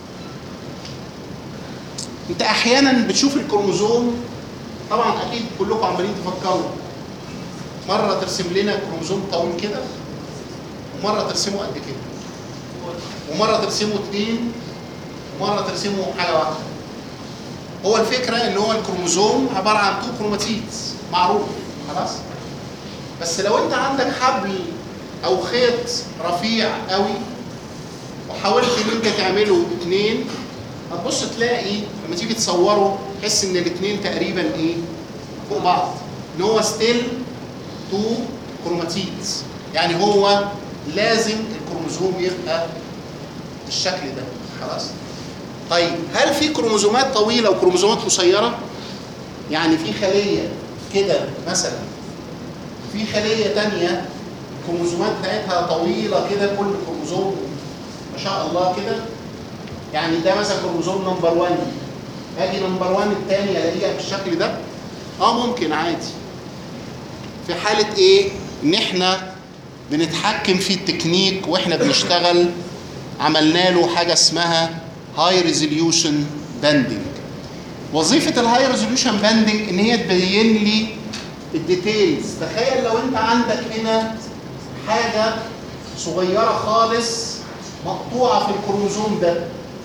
انت احيانا بتشوف الكروموزوم طبعا اكيد كلكم عمالين تفكروا مره ترسم لنا كروموزوم طويل كده ومره ترسمه قد كده ومره ترسمه اتنين ومره ترسمه حاجه واحده هو الفكره ان هو الكروموزوم عباره عن تو كروماتيدز معروف خلاص بس لو انت عندك حبل او خيط رفيع قوي وحاولت ان انت تعمله اتنين هتبص تلاقي لما تيجي تصوره تحس ان الاثنين تقريبا ايه فوق بعض ان هو ستيل تو كروماتيدز يعني هو لازم الكروموزوم يبقى بالشكل ده خلاص طيب هل في كروموزومات طويله وكروموزومات قصيره يعني في خليه كده مثلا في خليه تانية الكروموزومات بتاعتها طويله كده كل كروموزوم ما شاء الله كده يعني ده مثلا كروموزوم نمبر 1 اجي نمبر 1 الثاني الاقيها بالشكل ده اه ممكن عادي في حاله ايه ان احنا بنتحكم في التكنيك واحنا بنشتغل عملنا له حاجه اسمها هاي ريزوليوشن باندنج وظيفه الهاي ريزوليوشن باندنج ان هي تبين لي الديتيلز تخيل لو انت عندك هنا حاجه صغيره خالص مقطوعه في الكروموزوم ده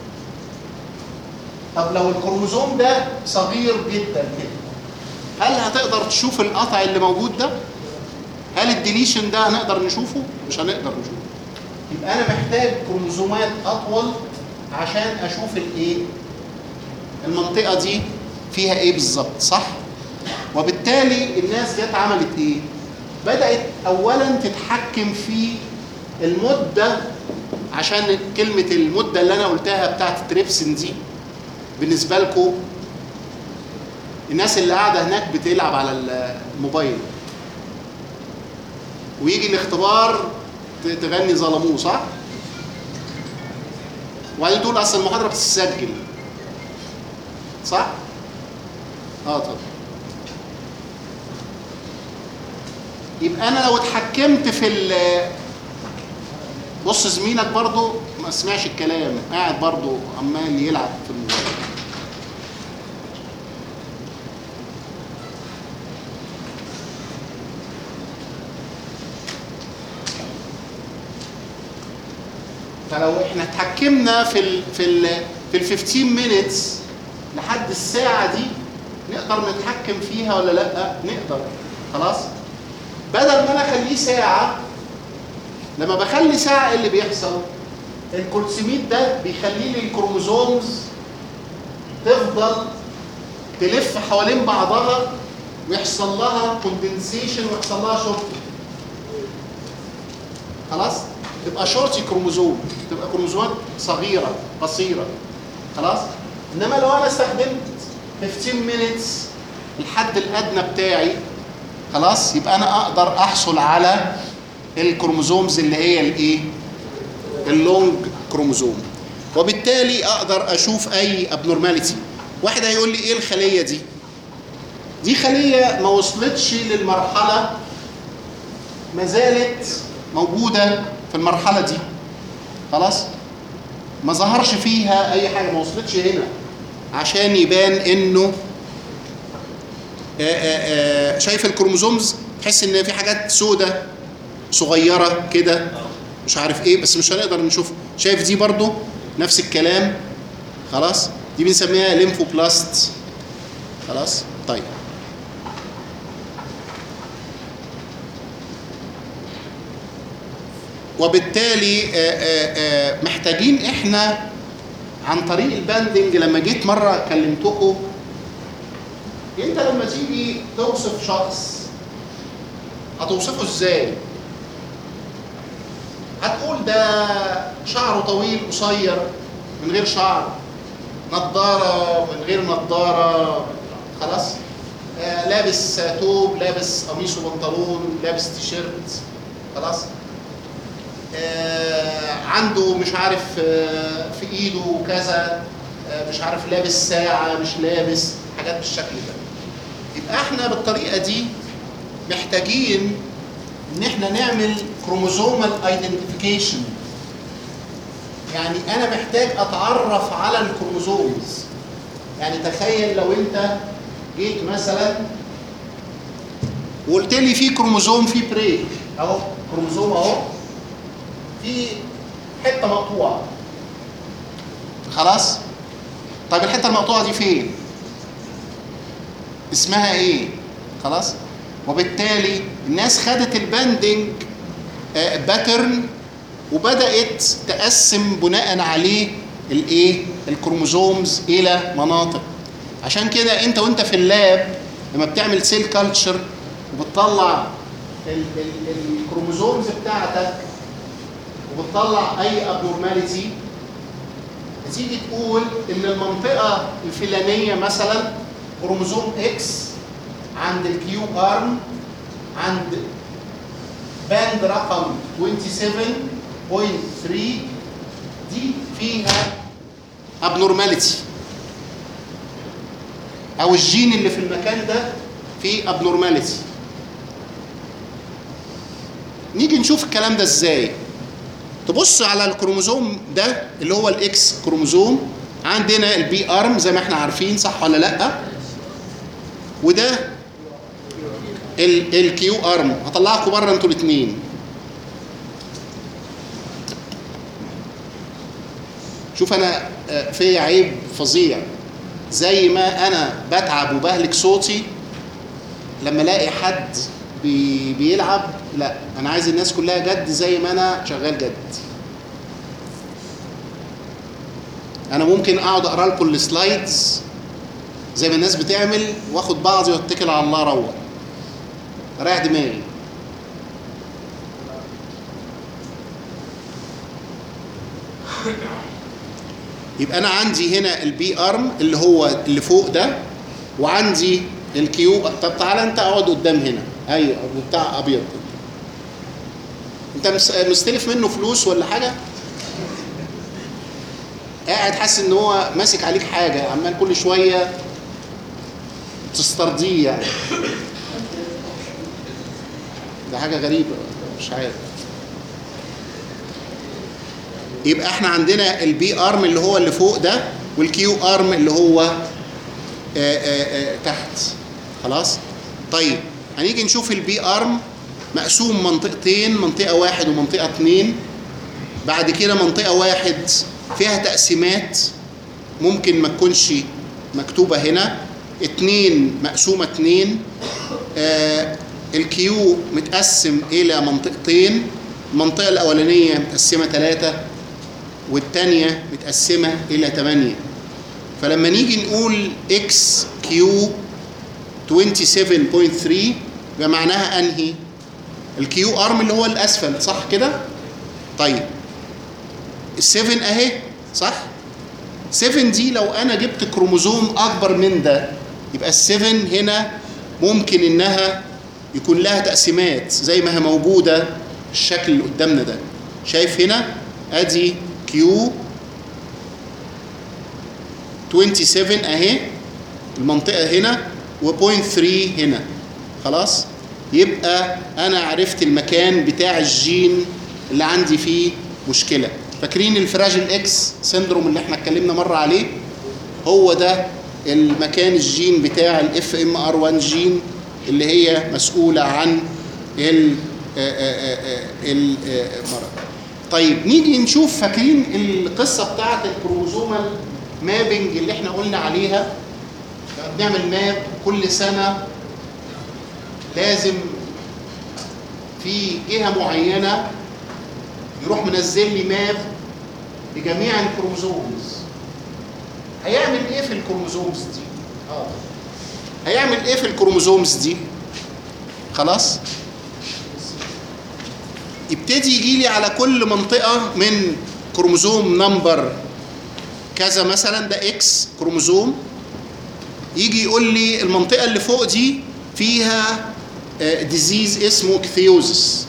طب لو الكروموزوم ده صغير جدا كده هل هتقدر تشوف القطع اللي موجود ده هل الديليشن ده هنقدر نشوفه مش هنقدر نشوفه يبقى انا محتاج كروموزومات اطول عشان اشوف الايه المنطقه دي فيها ايه بالظبط صح وبالتالي الناس جت عملت ايه بدات اولا تتحكم في المده عشان كلمه المده اللي انا قلتها بتاعت التريبسين دي بالنسبه لكم الناس اللي قاعده هناك بتلعب على الموبايل ويجي الاختبار ت- تغني ظلموه صح؟ وبعدين تقول اصل المحاضره بتتسجل صح؟ اه طب يبقى انا لو اتحكمت في ال بص زميلك برضو ما سمعش الكلام قاعد برضو عمال يلعب في الموبايل فلو احنا اتحكمنا في ال في ال في ال 15 مينتس لحد الساعه دي نقدر نتحكم فيها ولا لا نقدر خلاص بدل ما انا اخليه ساعه لما بخلي ساعه ايه اللي بيحصل الكورتيميد ده بيخلي لي الكروموزومز تفضل تلف حوالين بعضها ويحصل لها كوندنسيشن ويحصل لها شورت خلاص تبقى شورتي كروموزوم تبقى كروموزومات صغيره قصيره خلاص انما لو انا استخدمت 15 مينتس الحد الادنى بتاعي خلاص يبقى انا اقدر احصل على الكروموزومز اللي هي الايه اللونج كروموزوم وبالتالي اقدر اشوف اي ابنورماليتي واحد هيقول لي ايه الخليه دي دي خليه ما وصلتش للمرحله ما زالت موجوده في المرحله دي خلاص ما ظهرش فيها اي حاجه ما وصلتش هنا عشان يبان انه آآ آآ شايف الكروموزومز تحس ان في حاجات سودة صغيره كده مش عارف ايه بس مش هنقدر نشوف شايف دي برضو نفس الكلام خلاص دي بنسميها ليمفوبلاست خلاص طيب وبالتالي آآ آآ محتاجين احنا عن طريق الباندنج لما جيت مره كلمتكم انت لما تيجي توصف شخص هتوصفه ازاي هتقول ده شعره طويل قصير من غير شعر نظارة من غير نظارة خلاص آه لابس آه، توب لابس قميص وبنطلون لابس تيشيرت خلاص آه عنده مش عارف آه في ايده كذا آه مش عارف لابس ساعة مش لابس حاجات بالشكل ده يبقى احنا بالطريقة دي محتاجين ان احنا نعمل كروموزومال ايدنتيفيكيشن يعني انا محتاج اتعرف على الكروموزومز يعني تخيل لو انت جيت مثلا وقلت لي في كروموزوم في بريك اهو كروموزوم اهو في حته مقطوعه خلاص طيب الحته المقطوعه دي فين اسمها ايه خلاص وبالتالي الناس خدت الباندنج باترن وبدات تقسم بناء عليه الايه الكروموزومز الى مناطق عشان كده انت وانت في اللاب لما بتعمل سيل كلتشر وبتطلع ال- ال- الكروموزومز بتاعتك وبتطلع اي ابنورماليتي تيجي تقول ان المنطقه الفلانيه مثلا كروموزوم اكس عند الكيو ارم عند باند رقم 27.3 دي فيها ابنورماليتي او الجين اللي في المكان ده فيه ابنورماليتي نيجي نشوف الكلام ده ازاي تبص على الكروموزوم ده اللي هو الاكس كروموزوم عندنا البي ارم زي ما احنا عارفين صح ولا لا وده الكيو ارم هطلعكم بره انتوا الاثنين شوف انا آه، في عيب فظيع زي ما انا بتعب وبهلك صوتي لما الاقي حد بي بيلعب لا انا عايز الناس كلها جد زي ما انا شغال جد انا ممكن اقعد اقرا لكم السلايدز زي ما الناس بتعمل واخد بعضي واتكل على الله اروح رايح دماغي يبقى انا عندي هنا البي ارم اللي هو اللي فوق ده وعندي الكيو طب تعالى انت اقعد قدام هنا ايوه بتاع ابيض انت مس- مستلف منه فلوس ولا حاجه قاعد حاسس ان هو ماسك عليك حاجه عمال كل شويه تسترضيه يعني ده حاجه غريبه مش عارف يبقى احنا عندنا البي ارم اللي هو اللي فوق ده والكيو ارم اللي هو آآ آآ تحت خلاص طيب هنيجي نشوف البي ارم مقسوم منطقتين منطقه واحد ومنطقه اتنين بعد كده منطقه واحد فيها تقسيمات ممكن ما تكونش مكتوبه هنا اتنين مقسومه اتنين آه الكيو متقسم الى منطقتين المنطقه الاولانيه متقسمه ثلاثه والثانيه متقسمه الى 8 فلما نيجي نقول اكس كيو 27.3 يبقى معناها انهي الكيو ارم اللي هو الاسفل صح كده طيب ال7 اهي صح 7 دي لو انا جبت كروموزوم اكبر من ده يبقى ال7 هنا ممكن انها يكون لها تقسيمات زي ما هي موجوده الشكل اللي قدامنا ده شايف هنا ادي كيو 27 اهي المنطقه هنا و.3 هنا خلاص يبقى انا عرفت المكان بتاع الجين اللي عندي فيه مشكله فاكرين الفراجل اكس سيندروم اللي احنا اتكلمنا مره عليه هو ده المكان الجين بتاع الاف ام ار 1 جين اللي هي مسؤوله عن ال المرض طيب نيجي نشوف فاكرين القصه بتاعت الكروموزومال مابنج اللي احنا قلنا عليها بنعمل ماب كل سنه لازم في جهه معينه يروح منزل لي ماب لجميع الكروموزومز هيعمل ايه في الكروموزومز دي اه هيعمل ايه في الكروموزومز دي خلاص يبتدي يجي لي على كل منطقه من كروموزوم نمبر كذا مثلا ده اكس كروموزوم يجي يقول لي المنطقه اللي فوق دي فيها ديزيز اسمه كثيوزس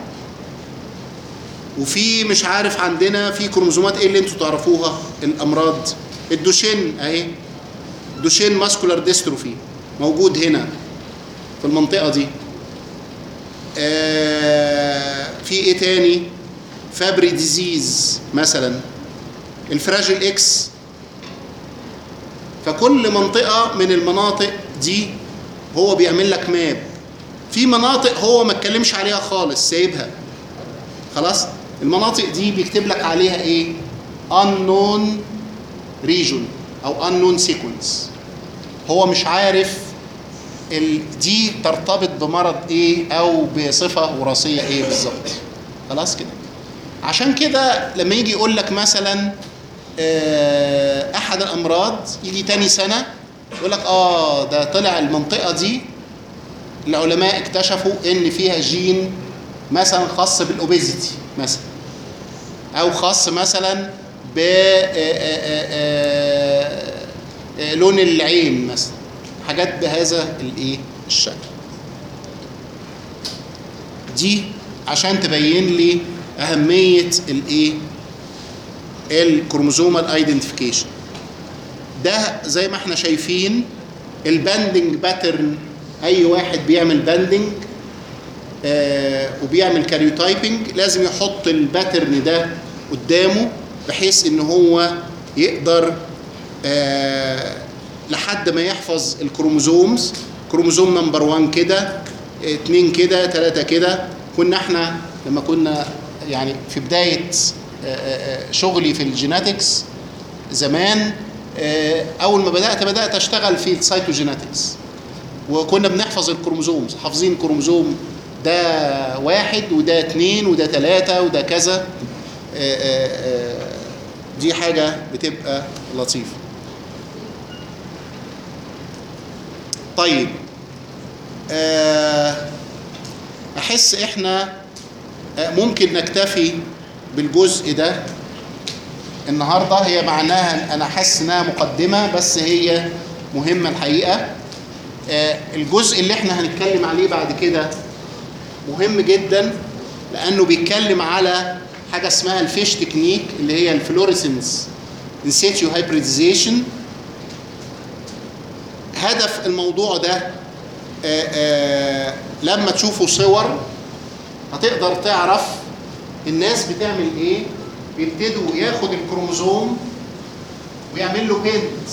وفي مش عارف عندنا في كروموزومات ايه اللي انتوا تعرفوها الامراض الدوشين اهي دوشين ماسكولار ديستروفي موجود هنا في المنطقه دي آه في ايه تاني فابري ديزيز مثلا الفراجل اكس فكل منطقه من المناطق دي هو بيعمل لك ماب في مناطق هو ما اتكلمش عليها خالص سايبها خلاص المناطق دي بيكتب لك عليها ايه unknown region او unknown sequence هو مش عارف ال دي ترتبط بمرض ايه او بصفه وراثيه ايه بالظبط خلاص كده عشان كده لما يجي يقول لك مثلا آه احد الامراض يجي تاني سنه يقول لك اه ده طلع المنطقه دي العلماء اكتشفوا ان فيها جين مثلا خاص بالاوبيزيتي مثلا او خاص مثلا ب لون العين مثلا حاجات بهذا الايه الشكل دي عشان تبين لي اهميه الايه الكروموزومال ايدنتيفيكيشن ده زي ما احنا شايفين الباندنج باترن اي واحد بيعمل باندنج آه وبيعمل كاريوتايبنج لازم يحط الباترن ده قدامه بحيث ان هو يقدر آه لحد ما يحفظ الكروموزومز كروموزوم نمبر 1 كده اتنين كده تلاتة كده كنا احنا لما كنا يعني في بداية آه شغلي في الجيناتكس زمان اول ما بدات بدات اشتغل في السايتوجيناتكس وكنا بنحفظ الكروموزومز حافظين كروموزوم ده واحد وده اتنين وده تلاتة وده كذا دي حاجة بتبقى لطيفة طيب أحس إحنا ممكن نكتفي بالجزء ده النهارده هي معناها انا حاسس انها مقدمه بس هي مهمه الحقيقه آه، الجزء اللي احنا هنتكلم عليه بعد كده مهم جدا لانه بيتكلم على حاجه اسمها الفيش تكنيك اللي هي الفلوريسنس ان سيتيو هايبريديزيشن هدف الموضوع ده آه، آه، لما تشوفوا صور هتقدر تعرف الناس بتعمل ايه بيبتدوا ياخد الكروموزوم ويعمل له بينت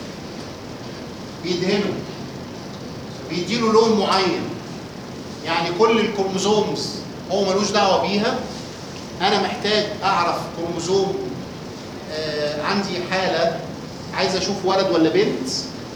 بيدهنه بيديله لون معين يعني كل الكروموزومز هو ملوش دعوه بيها انا محتاج اعرف كروموزوم آه عندي حاله عايز اشوف ولد ولا بنت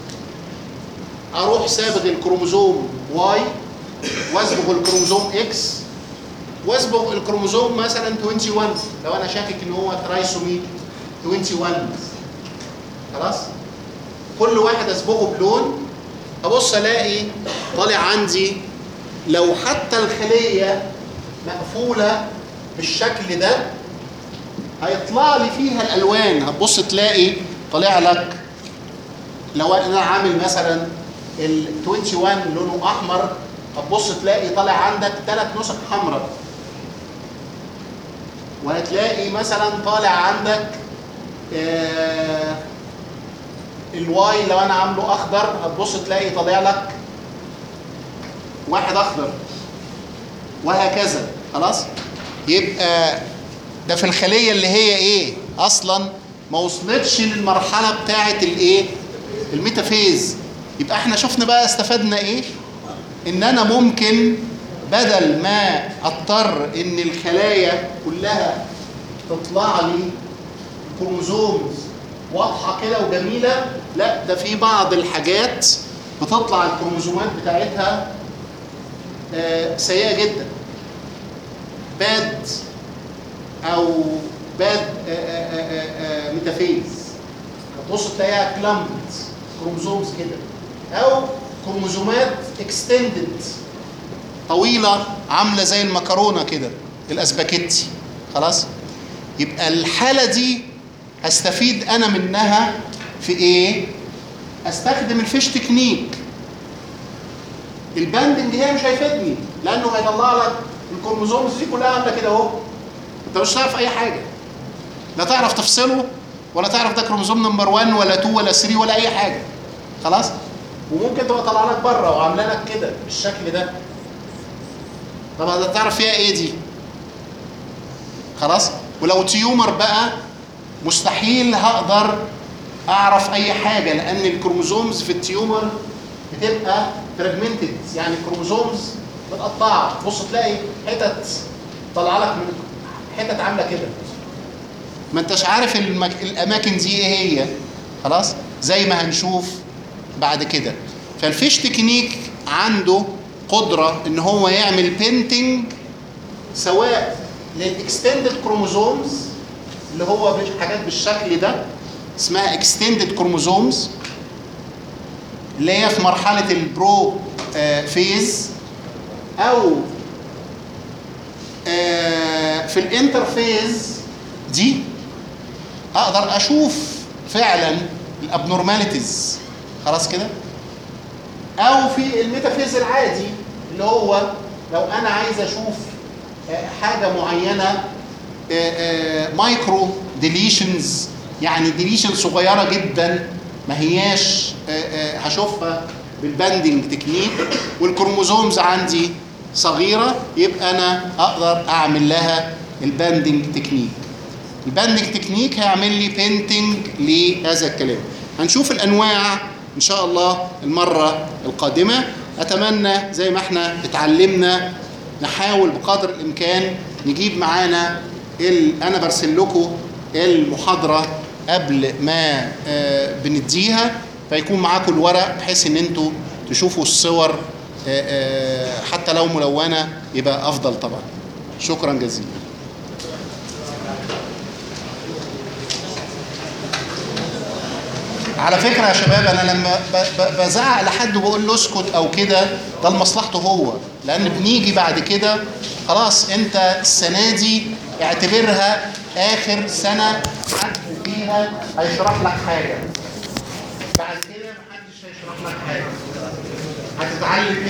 اروح سابغ الكروموزوم واي واصبغ الكروموزوم اكس واصبغ الكروموزوم مثلا 21 لو انا شاكك ان هو ترايسومي 21 خلاص كل واحد اصبغه بلون ابص الاقي طالع عندي لو حتى الخليه مقفوله بالشكل ده هيطلع لي فيها الالوان هتبص تلاقي طالع لك لو انا عامل مثلا ال 21 لونه احمر هتبص تلاقي طالع عندك ثلاث نسخ حمراء وهتلاقي مثلا طالع عندك آه الواي لو انا عامله اخضر هتبص تلاقي طالع لك واحد اخضر وهكذا خلاص يبقى ده في الخليه اللي هي ايه اصلا ما وصلتش للمرحله بتاعه الايه الميتافيز يبقى احنا شفنا بقى استفدنا ايه ان انا ممكن بدل ما اضطر ان الخلايا كلها تطلع لي كروموزومز واضحه كده وجميله لا ده في بعض الحاجات بتطلع الكروموزومات بتاعتها آه، سيئه جدا باد او باد ميتافيز هتبص تلاقيها كلامبد كروموزومز كده او كروموزومات اكستندد طويله عامله زي المكرونه كده الاسباجيتي خلاص يبقى الحاله دي هستفيد انا منها في ايه استخدم الفيش تكنيك الباندنج هي مش هيفيدني لانه هيطلع لك الكروموزومز دي كلها عامله كده اهو انت مش هتعرف اي حاجه لا تعرف تفصله ولا تعرف ده كروموزوم نمبر 1 ولا 2 ولا 3 ولا اي حاجه خلاص وممكن تبقى طالعه لك بره وعامله لك كده بالشكل ده طب هتعرف فيها ايه دي خلاص ولو تيومر بقى مستحيل هقدر اعرف اي حاجه لان الكروموزومز في التيومر بتبقى فراجمنتد يعني الكروموزومز متقطعه بص تلاقي حتت طالعه لك من حتت عامله كده ما انتش عارف المك... الاماكن دي ايه هي خلاص زي ما هنشوف بعد كده فالفيش تكنيك عنده قدره ان هو يعمل بينتنج سواء للاكستندد كروموزومز اللي هو حاجات بالشكل ده اسمها اكستندد كروموزومز اللي هي في مرحله البرو آه فيز او آه في الانترفيز دي اقدر اشوف فعلا الابنورماليتيز خلاص كده او في الميتافيز العادي اللي هو لو انا عايز اشوف آه حاجه معينه مايكرو ديليشنز يعني ديليشن صغيره جدا ما هياش هشوفها بالباندنج تكنيك والكروموزومز عندي صغيره يبقى انا اقدر اعمل لها الباندنج تكنيك الباندنج تكنيك هيعمل لي بينتنج لهذا الكلام هنشوف الانواع ان شاء الله المره القادمه اتمنى زي ما احنا اتعلمنا نحاول بقدر الامكان نجيب معانا ال... انا برسل لكم المحاضره قبل ما آه بنديها فيكون معاكم الورق بحيث ان انتوا تشوفوا الصور آه آه حتى لو ملونه يبقى افضل طبعا شكرا جزيلا على فكره يا شباب انا لما بزعق لحد وبقول له اسكت او كده ده لمصلحته هو لان بنيجي بعد كده خلاص انت السنه دي اعتبرها اخر سنه عندك فيها هيشرح لك حاجه بعد كده محدش هيشرح لك حاجه هتتعلم